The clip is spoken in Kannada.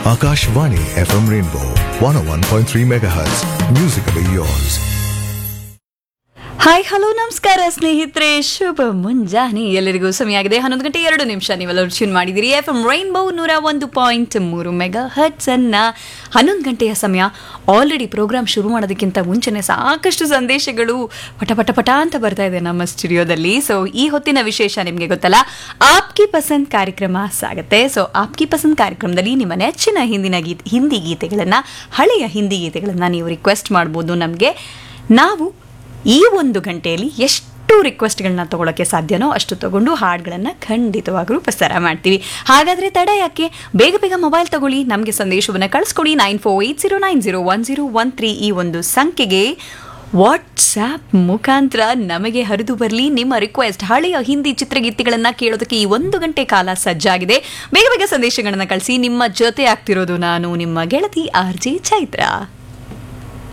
Akashvani FM Rainbow 101.3 MHz. Musically yours. Hi hello ನಮಸ್ಕಾರ ಸ್ನೇಹಿತರೆ ಶುಭ ಮುಂಜಾನೆ ಎಲ್ಲರಿಗೂ ಸಮಯ ಆಗಿದೆ ಹನ್ನೊಂದು ಗಂಟೆ ಎರಡು ನಿಮಿಷ ನೀವೆಲ್ಲರೂ ಟ್ಯೂನ್ ಮಾಡಿದಿರಿ ಎಫ್ ಎಂ ರೈನ್ಬೋ ನೂರ ಒಂದು ಪಾಯಿಂಟ್ ಮೂರು ಮೆಗಾ ಹಟ್ಸ್ ಅನ್ನ ಹನ್ನೊಂದು ಗಂಟೆಯ ಸಮಯ ಆಲ್ರೆಡಿ ಪ್ರೋಗ್ರಾಮ್ ಶುರು ಮಾಡೋದಕ್ಕಿಂತ ಮುಂಚೆನೆ ಸಾಕಷ್ಟು ಸಂದೇಶಗಳು ಪಟ ಪಟ ಪಟ ಅಂತ ಬರ್ತಾ ಇದೆ ನಮ್ಮ ಸ್ಟುಡಿಯೋದಲ್ಲಿ ಸೊ ಈ ಹೊತ್ತಿನ ವಿಶೇಷ ನಿಮಗೆ ಗೊತ್ತಲ್ಲ ಆಪ್ಕಿ ಪಸಂದ್ ಕಾರ್ಯಕ್ರಮ ಸಾಗುತ್ತೆ ಸೊ ಆಪ್ಕಿ ಪಸಂದ್ ಕಾರ್ಯಕ್ರಮದಲ್ಲಿ ನಿಮ್ಮ ನೆಚ್ಚಿನ ಹಿಂದಿನ ಗೀತೆ ಹಿಂದಿ ಗೀತೆಗಳನ್ನು ಹಳೆಯ ಹಿಂದಿ ಗೀತೆಗಳನ್ನು ನೀವು ರಿಕ್ವೆಸ್ಟ್ ಮಾಡ್ಬೋದು ನಮಗೆ ನಾವು ಈ ಒಂದು ಗಂಟೆಯಲ್ಲಿ ಎಷ್ಟು ರಿಕ್ವೆಸ್ಟ್ಗಳನ್ನ ತಗೊಳ್ಳೋಕ್ಕೆ ಸಾಧ್ಯನೋ ಅಷ್ಟು ತಗೊಂಡು ಹಾಡುಗಳನ್ನು ಖಂಡಿತವಾಗ್ಲೂ ಪ್ರಸಾರ ಮಾಡ್ತೀವಿ ಹಾಗಾದರೆ ತಡ ಯಾಕೆ ಬೇಗ ಬೇಗ ಮೊಬೈಲ್ ತಗೊಳ್ಳಿ ನಮಗೆ ಸಂದೇಶವನ್ನು ಕಳಿಸ್ಕೊಡಿ nine four eight zero nine zero one zero one three ಈ ಒಂದು ಸಂಖ್ಯೆಗೆ ವಾಟ್ಸ್ಆ್ಯಪ್ ಮುಖಾಂತರ ನಮಗೆ ಹರಿದು ಬರಲಿ ನಿಮ್ಮ ರಿಕ್ವೆಸ್ಟ್ ಹಳೆಯ ಹಿಂದಿ ಚಿತ್ರಗೀತೆಗಳನ್ನು ಕೇಳೋದಕ್ಕೆ ಈ ಒಂದು ಗಂಟೆ ಕಾಲ ಸಜ್ಜಾಗಿದೆ ಬೇಗ ಬೇಗ ಸಂದೇಶಗಳನ್ನು ಕಳಿಸಿ ನಿಮ್ಮ ಜೊತೆ ಆಗ್ತಿರೋದು ನಾನು ನಿಮ್ಮ ಗೆಳತಿ ಆರ್ ಜೆ ಚೈತ್ರ